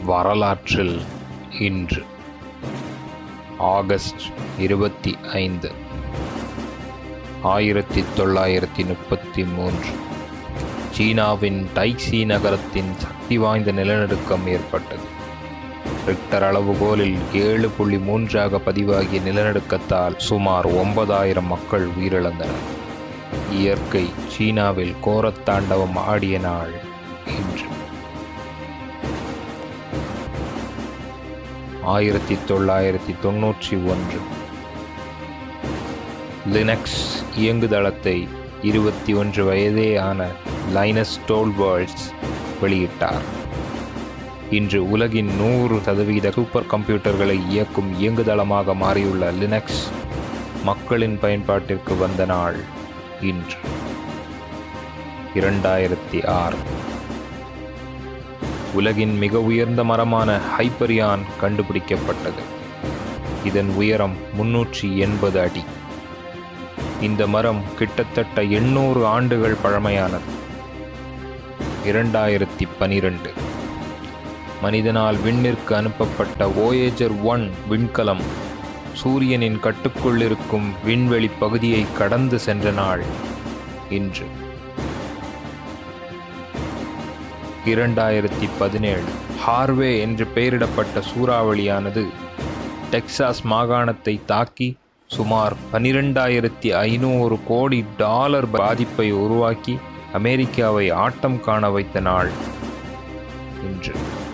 வரலாற்றில் இன்று ஆகஸ்ட் இருபத்தி ஐந்து ஆயிரத்தி தொள்ளாயிரத்தி முப்பத்தி மூன்று சீனாவின் டைக்சி நகரத்தின் சக்தி வாய்ந்த நிலநடுக்கம் ஏற்பட்டது ரிக்டர் அளவுகோலில் ஏழு புள்ளி மூன்றாக பதிவாகிய நிலநடுக்கத்தால் சுமார் ஒன்பதாயிரம் மக்கள் உயிரிழந்தனர் இயற்கை சீனாவில் கோரத்தாண்டவம் ஆடிய நாள் இன்று ஆயிரத்தி தொள்ளாயிரத்தி தொன்னூற்றி ஒன்று லினக்ஸ் இயங்குதளத்தை இருபத்தி ஒன்று வயதே ஆன லைனஸ் டோல்வர்ல்ட்ஸ் வெளியிட்டார் இன்று உலகின் நூறு சதவீத சூப்பர் கம்ப்யூட்டர்களை இயக்கும் இயங்குதளமாக மாறியுள்ள லினக்ஸ் மக்களின் பயன்பாட்டிற்கு வந்த நாள் இன்று இரண்டாயிரத்தி ஆறு உலகின் மிக உயர்ந்த மரமான ஹைப்பரியான் கண்டுபிடிக்கப்பட்டது இதன் உயரம் முன்னூற்றி எண்பது அடி இந்த மரம் கிட்டத்தட்ட எண்ணூறு ஆண்டுகள் பழமையானது இரண்டாயிரத்தி பனிரெண்டு மனிதனால் விண்ணிற்கு அனுப்பப்பட்ட ஓயேஜர் ஒன் விண்கலம் சூரியனின் கட்டுக்குள் இருக்கும் விண்வெளி பகுதியை கடந்து சென்ற நாள் இன்று இரண்டாயிரத்தி பதினேழு ஹார்வே என்று பெயரிடப்பட்ட சூறாவளியானது டெக்சாஸ் மாகாணத்தை தாக்கி சுமார் பனிரெண்டாயிரத்தி ஐநூறு கோடி டாலர் பாதிப்பை உருவாக்கி அமெரிக்காவை ஆட்டம் காண வைத்த நாள் இன்று